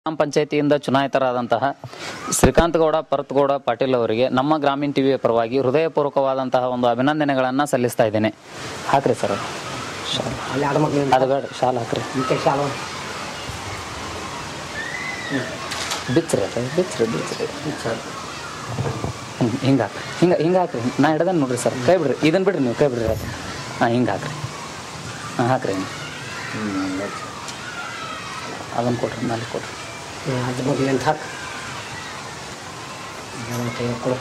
ಗ್ರಾಮ ಪಂಚಾಯತಿಯಿಂದ ಚುನಾಯಿತರಾದಂತಹ ಶ್ರೀಕಾಂತ್ ಗೌಡ ಪರತ್ಗೌಡ ಪಾಟೀಲ್ ಅವರಿಗೆ ನಮ್ಮ ಗ್ರಾಮೀಣ ಟಿವಿಯ ಪರವಾಗಿ ಹೃದಯಪೂರ್ವಕವಾದಂತಹ ಒಂದು ಅಭಿನಂದನೆಗಳನ್ನು ಸಲ್ಲಿಸ್ತಾ ಇದ್ದೇನೆ ಹಾಕ್ರಿ ಸರ್ ಶಾಲ್ ಅಲ್ಲಿ ಆಡ ಮಕ್ಳು ಅದು ಬೇಡ ಶಾಲ್ ಹಾಕ್ರಿ ಇಂಕೆ ಶಾಲು ಬಿಚ್ಚ್ರಿ ಅದು ಬಿಚ್ಚ್ರಿ ಬಿಚ್ಚ್ರಿ ಹ್ಮ್, ಹಿಂಗೆ ಹಾಕ್ರಿ ಹಿಂಗೆ ಹಿಂಗೆ ಹಾಕ್ರಿ ನಾ ಹಿಡ್ದನ್ ನೋಡ್ರಿ ಸರ್ ಕೈ ಬಿಡ್ರಿ ಇದನ್ನ ಬಿಡ್ರಿ ನೀವು ಕೈ ಬಿಡ್ರಿ ಅದು ಹಾಂ ಹಿಂಗೆ ಹಾಕ್ರಿ ಹಾಂ ಹಾಕ್ರಿ ಹಿಂಗೆ ಅದನ್ನು ಕೊಡ್ರಿ ನಾಲ್ಕು ಕೊಡ್ರಿ ಅದ್ರ ಮಕ್ಳು ಅಂತ ಹಾಕು ಇದನ್ನ ಕೈಯಾಗ್ ಕೊಡು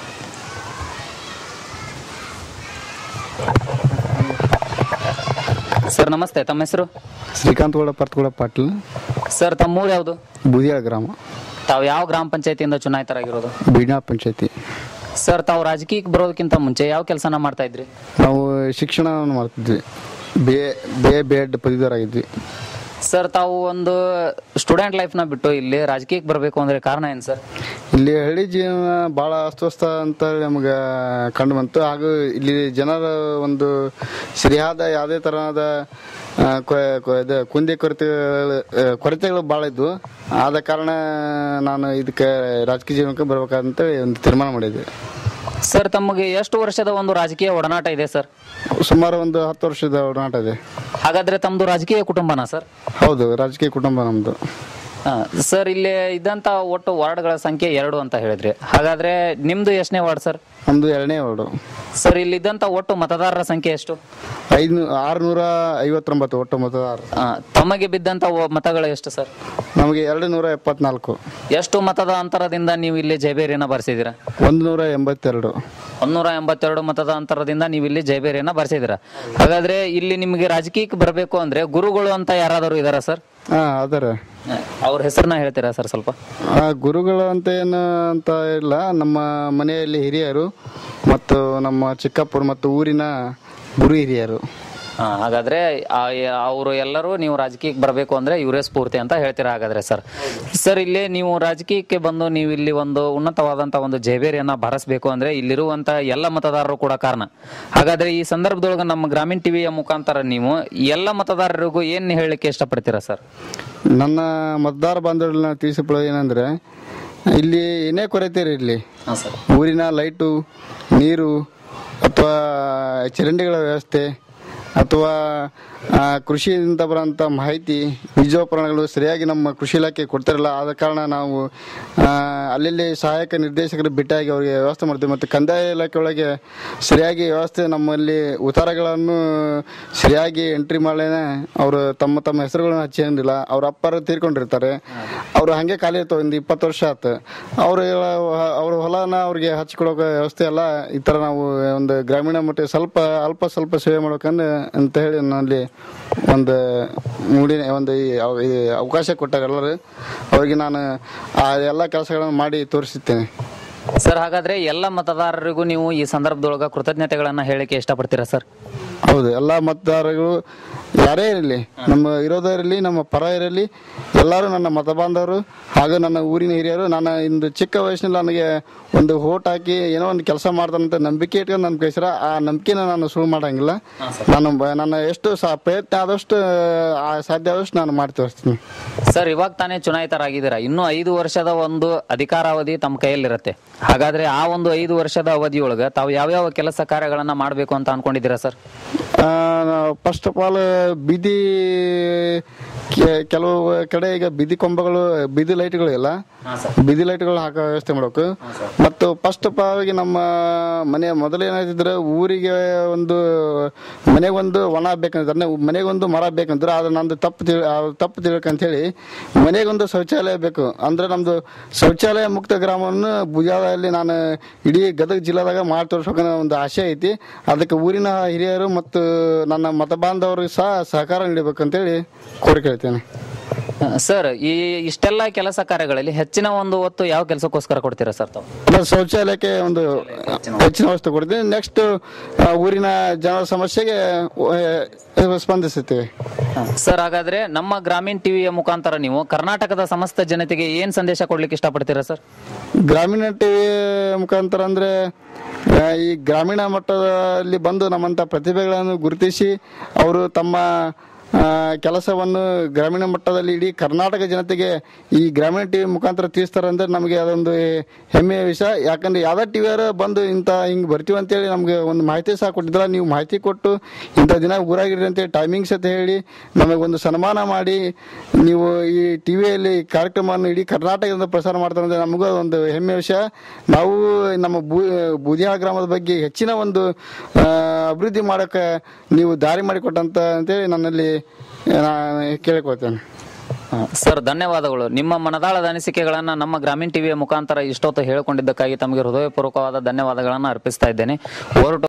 ಸರ್ ನಮಸ್ತೆ ತಮ್ಮ ಹೆಸರು ಶ್ರೀಕಾಂತ್ ಗೌಡ ಪರ್ತಗೌಡ ಪಾಟೀಲ್ ಸರ್ ತಮ್ಮ ಊರು ಯಾವುದು ಬೂದಿಯಾಳ ಗ್ರಾಮ ತಾವು ಯಾವ ಗ್ರಾಮ ಪಂಚಾಯತಿಯಿಂದ ಚುನಾಯಿತರಾಗಿರೋದು ಬೀಣಾ ಪಂಚಾಯತಿ ಸರ್ ತಾವು ರಾಜಕೀಯಕ್ಕೆ ಬರೋದಕ್ಕಿಂತ ಮುಂಚೆ ಯಾವ ಕೆಲಸನ ಮಾಡ್ತಾ ಇದ್ರಿ ನಾವು ಶಿಕ್ಷಣವನ್ನು ಮಾಡ್ತಿದ್ವಿ B A B A B Ed ಪದವೀಧರಾಗಿದ್ವಿ ಸರ್ ತಾವು ಒಂದು ಸ್ಟೂಡೆಂಟ್ ಲೈಫ್ನ ಬಿಟ್ಟು ಇಲ್ಲಿ ರಾಜಕೀಯಕ್ಕೆ ಬರಬೇಕು ಅಂದ್ರೆ ಕಾರಣ ಏನು ಸರ್ ಇಲ್ಲಿ ಹಳ್ಳಿ ಜೀವನ ಭಾಳ ಅಸ್ವಸ್ಥ ಅಂತ ನಮಗೆ ಕಂಡು ಬಂತು ಹಾಗೂ ಇಲ್ಲಿ ಜನರ ಒಂದು ಸರಿಯಾದ ಯಾವುದೇ ತರಹದ ಆ, ಕೊ- ಕೊ- ಇದು ಕುಂದಿ ಕೊರತೆಗಳು ಆ, ಕೊರತೆಗಳು ಭಾಳ ಇದ್ವು ಆದ ಕಾರಣ ನಾನು ಇದಕ್ಕೆ ರಾಜಕೀಯ ಜೀವನಕ್ಕೆ ಬರ್ಬೇಕಂತ ಒಂದು ತೀರ್ಮಾನ ಮಾಡಿದ್ದೆ ಸರ್ ತಮಗೆ ಎಷ್ಟು ವರ್ಷದ ಒಂದು ರಾಜಕೀಯ ಒಡನಾಟ ಇದೆ ಸರ್ ಸುಮಾರು ಒಂದು ಹತ್ತು ವರ್ಷದ ಒಡನಾಟ ಇದೆ ಹಾಗಾದ್ರೆ ತಮ್ಮದು ರಾಜಕೀಯ ಕುಟುಂಬನಾ ಸರ್ ಹೌದು ರಾಜಕೀಯ ಕುಟುಂಬ ನಮ್ಮದು ಹಾ, ಸರ್ ಇಲ್ಲಿ ಇದ್ದಂತ ಒಟ್ಟು ವಾರ್ಡ್ಗಳ ಸಂಖ್ಯೆ ಎರಡು ಅಂತ ಹೇಳಿದ್ರಿ ಹಾಗಾದ್ರೆ ನಿಮ್ದು ಎಷ್ಟನೇ ವಾರ್ಡ್ ಸರ್ ನಮ್ಮದು ಎರಡನೇ ವಾರ್ಡು ಸರ್ ಇಲ್ಲಿದ್ದಂತ ಒಟ್ಟು ಮತದಾರರ ಸಂಖ್ಯೆ ಎಷ್ಟು ಐದ್ನೂ ಆರುನೂರ ಐವತ್ತೊಂಬತ್ತು ಒಟ್ಟು ಮತದಾರ ಆ, ತಮಗೆ ಬಿದ್ದಂತ ವ- ಮತಗಳು ಎಷ್ಟು ಸರ್ ನಮಗೆ ಎರಡು ನೂರ ಎಪ್ಪತ್ನಾಲ್ಕು ಎಷ್ಟು ಮತದ ಅಂತರದಿಂದ ನೀವು ಇಲ್ಲಿ ಜಯಬೇರಿಯನ್ನ ಬರ್ಸಿದ್ದೀರಾ ಒಂದು ನೂರ ಎಂಬತ್ತೆರಡು ಒಂದೂರ ಎಂಬತ್ತೆರಡು ಮತದ ಅಂತರದಿಂದ ನೀವು ಇಲ್ಲಿ ಜಯಬೇರಿಯನ್ನ ಬರ್ಸಿದ್ದೀರಾ ಹಾಗಾದ್ರೆ ಇಲ್ಲಿ ನಿಮಗೆ ರಾಜಕೀಯಕ್ಕೆ ಬರಬೇಕು ಅಂದ್ರೆ ಗುರುಗಳು ಅಂತ ಯಾರಾದರೂ ಇದಾರಾ ಸರ್ ಹಾಂ ಅದರ ಅವ್ರ ಹೆಸರನ್ನ ಹೇಳ್ತೀರಾ ಸರ್ ಸ್ವಲ್ಪ ಆ ಗುರುಗಳು ಅಂತ ಏನು ಅಂತ ಇಲ್ಲ ನಮ್ಮ ಮನೆಯಲ್ಲಿ ಹಿರಿಯರು ಮತ್ತು ನಮ್ಮ ಚಿಕ್ಕಪ್ಪರು ಮತ್ತು ಊರಿನ ಗುರು ಹಿರಿಯರು ಹಾ, ಹಾಗಾದ್ರೆ ಅವರು ಎಲ್ಲರೂ ನೀವು ರಾಜಕೀಯಕ್ಕೆ ಬರಬೇಕು ಅಂದ್ರೆ ಇವರೇ ಸ್ಫೂರ್ತಿ ಅಂತ ಹೇಳ್ತೀರಾ ಹಾಗಾದ್ರೆ ಸರ್ ಸರ್ ಇಲ್ಲಿ ನೀವು ರಾಜಕೀಯಕ್ಕೆ ಬಂದು ನೀವು ಇಲ್ಲಿ ಒಂದು ಉನ್ನತವಾದಂತ ಒಂದು ಜಯಬೇರಿಯನ್ನ ಬಾರಿಸಬೇಕು ಅಂದ್ರೆ ಇಲ್ಲಿರುವಂತ ಎಲ್ಲ ಮತದಾರರು ಕೂಡ ಕಾರಣ ಹಾಗಾದ್ರೆ ಈ ಸಂದರ್ಭದೊಳಗೆ ನಮ್ಮ ಗ್ರಾಮೀಣ ಟಿವಿಯ ಮುಖಾಂತರ ನೀವು ಎಲ್ಲ ಮತದಾರರಿಗೂ ಏನ್ ಹೇಳಲಿಕ್ಕೆ ಇಷ್ಟಪಡ್ತೀರಾ ಸರ್ ನನ್ನ ಮತದಾರ ಬಾಂಧವ್ಯಗಳನ್ನ ತಿಳಿಸಿಕೊಳ್ಳೋದು ಏನಂದ್ರೆ ಇಲ್ಲಿ ಏನೇ ಕೊರತೆ ಇರಲಿ ಹಾಂ ಸರ್ ಊರಿನ ಲೈಟು ನೀರು ಅಥವಾ ಚರಂಡಿಗಳ ವ್ಯವಸ್ಥೆ ಅಥವಾ ಆ, ಕೃಷಿಯಿಂದ ಬರೋಂಥ ಮಾಹಿತಿ ಬೀಜೋಪಕರಣಗಳು ಸರಿಯಾಗಿ ನಮ್ಮ ಕೃಷಿ ಇಲಾಖೆ ಕೊಡ್ತಾರಲ್ಲ ಆದ ಕಾರಣ ನಾವು ಆ, ಅಲ್ಲಲ್ಲಿ ಸಹಾಯಕ ನಿರ್ದೇಶಕರು ಭೇಟಿಯಾಗಿ ಅವರಿಗೆ ವ್ಯವಸ್ಥೆ ಮಾಡ್ತೀವಿ ಮತ್ತು ಕಂದಾಯ ಇಲಾಖೆ ಒಳಗೆ ಸರಿಯಾಗಿ ವ್ಯವಸ್ಥೆ ನಮ್ಮಲ್ಲಿ ಉತ್ತಾರಗಳನ್ನು ಸರಿಯಾಗಿ ಎಂಟ್ರಿ ಮಾಡಲೇನೆ ಅವರು ತಮ್ಮ ತಮ್ಮ ಹೆಸರುಗಳನ್ನ ಹಚ್ಚಿಕೊಂಡಿಲ್ಲ ಅವ್ರ ಅಪ್ಪರು ತೀರ್ಕೊಂಡಿರ್ತಾರೆ ಅವರು ಹಾಗೆ ಖಾಲಿ ಇರ್ತಾವೆ ಒಂದು ಇಪ್ಪತ್ತು ವರ್ಷ ಆಯ್ತು ಅವರು ಅವ್ರ ಹೊಲನ ಅವ್ರಿಗೆ ಹಚ್ಕೊಡೋ ವ್ಯವಸ್ಥೆ ಎಲ್ಲ ಈ ಥರ ನಾವು ಒಂದು ಗ್ರಾಮೀಣ ಮಟ್ಟ ಸ್ವಲ್ಪ ಅಲ್ಪ ಸ್ವಲ್ಪ ಸೇವೆ ಮಾಡ್ಬೇಕಂದ್ರೆ ಅಂತ ಹೇಳಿ ನನ್ನಲ್ಲಿ ಒಂದು ಮೂಡಿನ ಒಂದು ಈ ಅವ- ಈ ಅವಕಾಶ ಕೊಟ್ಟಾಗ ಎಲ್ಲರೂ ಅವ್ರಿಗೆ ನಾನು ಆ ಎಲ್ಲ ಕೆಲಸಗಳನ್ನು ಮಾಡಿ ತೋರಿಸುತ್ತೇನೆ ಸರ್ ಹಾಗಾದ್ರೆ ಎಲ್ಲ ಮತದಾರರಿಗೂ ನೀವು ಈ ಸಂದರ್ಭದೊಳಗ ಕೃತಜ್ಞತೆಗಳನ್ನ ಹೇಳಿಕೆ ಇಷ್ಟಪಡ್ತೀರಾ ಸರ್ ಹೌದು ಎಲ್ಲ ಮತದಾರಗಳು ಯಾರೇ ಇರಲಿ ನಮ್ಮ ವಿರೋಧ ಇರಲಿ ನಮ್ಮ ಪರ ಇರಲಿ ಎಲ್ಲರೂ ನನ್ನ ಮತ ಬಾಂಧವರು ಹಾಗೂ ನನ್ನ ಊರಿನ ಹಿರಿಯರು ನನ್ನ ಇಂದು ಚಿಕ್ಕ ವಯಸ್ಸಿನಲ್ಲಿ ನನಗೆ ಒಂದು ಓಟ್ ಹಾಕಿ ಏನೋ ಒಂದು ಕೆಲಸ ಮಾಡ್ತಾನಂತ ನಂಬಿಕೆ ಇಟ್ಕೊಂಡು ನನ್ನ ಕಳಿಸ್ರ ಆ ನಂಬಿಕೆನ ನಾನು ಸುಳ್ಳು ಮಾಡಂಗಿಲ್ಲ ನಾನು ಬ- ನನ್ನ ಎಷ್ಟು ಸಾ ಪ್ರಯತ್ನ ಆದಷ್ಟು ಆ ಸಾಧ್ಯ ಆದಷ್ಟು ನಾನು ಮಾಡಿ ತೋರಿಸ್ತೀನಿ ಸರ್ ಇವಾಗ ತಾನೇ ಚುನಾಯಿತರಾಗಿದ್ದೀರಾ ಇನ್ನು ಐದು ವರ್ಷದ ಒಂದು ಅಧಿಕಾರಾವಧಿ ತಮ್ಮ ಕೈಯಲ್ಲಿರುತ್ತೆ ಹಾಗಾದ್ರೆ ಆ ಒಂದು ಐದು ವರ್ಷದ ಅವಧಿಯೊಳಗೆ ತಾವು ಯಾವ್ಯಾವ ಕೆಲಸ ಕಾರ್ಯಗಳನ್ನ ಮಾಡಬೇಕು ಅಂತ ಅನ್ಕೊಂಡಿದ್ದೀರಾ ಸರ್ ಫಸ್ಟ್ ಆಫ್ ಆಲ್ ಬೀದಿ ಕೆ- ಕೆಲವು ಕಡೆ ಈಗ ಬೀದಿ ಕೊಂಬಗಳು ಬೀದಿ ಲೈಟ್ಗಳು ಇಲ್ಲ ಬೀದಿ ಲೈಟ್ಗಳು ಹಾಕೋ ವ್ಯವಸ್ಥೆ ಮಾಡಬೇಕು ಮತ್ತು ಫಸ್ಟ್ ಆಫ್ ಆಗಿ ನಮ್ಮ ಮನೆ ಮೊದಲು ಏನಾಯ್ತಿದ್ರೆ ಊರಿಗೆ ಒಂದು ಮನೆಗೊಂದು ವನ ಬೇಕಂದ್ರೆ ಅಂದ್ರೆ ಮನೆಗೊಂದು ಮರ ಬೇಕಂದ್ರೆ ಅದು ನಂದು ತಪ್ಪು ತಿಳಿ ಆ ತಪ್ಪು ತಿಳ್ಕಂತ ಹೇಳಿ ಮನೆಗೊಂದು ಶೌಚಾಲಯ ಬೇಕು ಅಂದ್ರೆ ನಮ್ದು ಶೌಚಾಲಯ ಮುಕ್ತ ಗ್ರಾಮವನ್ನು ಭುಜಾದಲ್ಲಿ ನಾನು ಇಡೀ ಗದಗ ಜಿಲ್ಲಾದಾಗ ಮಾಡಿ ತೋರಿಸ್ಬೇಕನ್ನೋ ಒಂದು ಆಸೆ ಐತಿ ಅದಕ್ಕೆ ಊರಿನ ಹಿರಿಯರು ಮತ್ತು ನನ್ನ ಮತ ಬಾಂಧವರಿಗೆ ಸಹ ಸಹಕಾರ ನೀಡಬೇಕಂತೇಳಿ ಕೋರಿಕೆಳ್ತೇನೆ ಸರ್ ಈ ಇಷ್ಟೆಲ್ಲ ಕೆಲಸ ಕಾರ್ಯಗಳಲ್ಲಿ ಹೆಚ್ಚಿನ ಒಂದು ಒತ್ತು ಯಾವ ಕೆಲಸಕ್ಕೋಸ್ಕರ ಕೊಡ್ತೀರಾ ಸರ್ ತಾವು ಅದೇ ಶೌಚಾಲಯಕ್ಕೆ ಒಂದು ಹೆಚ್ಚಿನ ವಸ್ತು ಕೊಡ್ತೀನಿ ನೆಕ್ಸ್ಟ್ ಊರಿನ ಜನರ ಸಮಸ್ಯೆಗೆ ಆ, ಸ್ಪಂದಿಸುತ್ತೇವೆ ಸರ್ ಹಾಗಾದ್ರೆ ನಮ್ಮ ಗ್ರಾಮೀಣ ಟಿವಿಯ ಮುಖಾಂತರ ನೀವು ಕರ್ನಾಟಕದ ಸಮಸ್ತ ಜನತೆಗೆ ಏನ್ ಸಂದೇಶ ಕೊಡ್ಲಿಕ್ಕೆ ಇಷ್ಟಪಡ್ತೀರಾ ಸರ್ ಗ್ರಾಮೀಣ ಟಿವಿ ಮುಖಾಂತರ ಅಂದ್ರೆ ಆ, ಈ ಗ್ರಾಮೀಣ ಮಟ್ಟದಲ್ಲಿ ಬಂದು ನಮ್ಮಂತ ಪ್ರತಿಭೆಗಳನ್ನು ಗುರುತಿಸಿ ಅವರು ತಮ್ಮ ಆ, ಕೆಲಸವನ್ನು ಗ್ರಾಮೀಣ ಮಟ್ಟದಲ್ಲಿ ಇಡೀ ಕರ್ನಾಟಕ ಜನತೆಗೆ ಈ ಗ್ರಾಮೀಣ ಟಿವಿ ಮುಖಾಂತರ ತಿಳಿಸ್ತಾರೆ ಅಂದ್ರೆ ನಮಗೆ ಅದೊಂದು ಹೆಮ್ಮೆಯ ವಿಷಯ ಯಾಕಂದ್ರೆ ಯಾವ್ದೋ ಟಿವಿಯವರು ಬಂದು ಇಂಥ ಹಿಂಗೆ ಬರ್ತೀವಿ ಅಂತೇಳಿ ನಮಗೆ ಒಂದು ಮಾಹಿತಿ ಸಹ ಕೊಟ್ಟಿದ್ರ ನೀವು ಮಾಹಿತಿ ಕೊಟ್ಟು ಇಂಥ ದಿನ ಊರಾಗಿರಿ ಅಂತೇಳಿ ಟೈಮಿಂಗ್ಸ್ ಅಂತ ಹೇಳಿ ನಮಗೆ ಒಂದು ಸನ್ಮಾನ ಮಾಡಿ ನೀವು ಈ ಟಿವಿಯಲ್ಲಿ ಕಾರ್ಯಕ್ರಮವನ್ನು ಇಡೀ ಕರ್ನಾಟಕದಿಂದ ಪ್ರಸಾರ ಮಾಡ್ತಾರೆ ಅಂದ್ರೆ ನಮಗೂ ಒಂದು ಹೆಮ್ಮೆಯ ವಿಷಯ ನಾವು ನಮ್ಮ ಬೂ ಬೂದಿಯಾಳ ಗ್ರಾಮದ ಬಗ್ಗೆ ಹೆಚ್ಚಿನ ಒಂದು ಆ, ಅಭಿವೃದ್ಧಿ ಮಾಡೋಕೆ ನೀವು ದಾರಿ ಮಾಡಿಕೊಟ್ಟಂತ ಅಂತೇಳಿ ನನ್ನಲ್ಲಿ ನಾನು ಕೇಳಿಕೊಳ್ತೇನೆ ಹ, ಸರ್ ಧನ್ಯವಾದಗಳು ನಿಮ್ಮ ಮನದಾಳದ ಅನಿಸಿಕೆಗಳನ್ನ ನಮ್ಮ ಗ್ರಾಮೀಣ ಟಿವಿಯ ಮುಖಾಂತರ ಇಷ್ಟೊತ್ತು ಹೇಳಿಕೊಂಡಿದ್ದಕ್ಕಾಗಿ ತಮಗೆ ಹೃದಯಪೂರ್ವಕವಾದ ಧನ್ಯವಾದಗಳನ್ನು ಅರ್ಪಿಸ್ತಾ ಇದ್ದೇನೆ ಓವರ್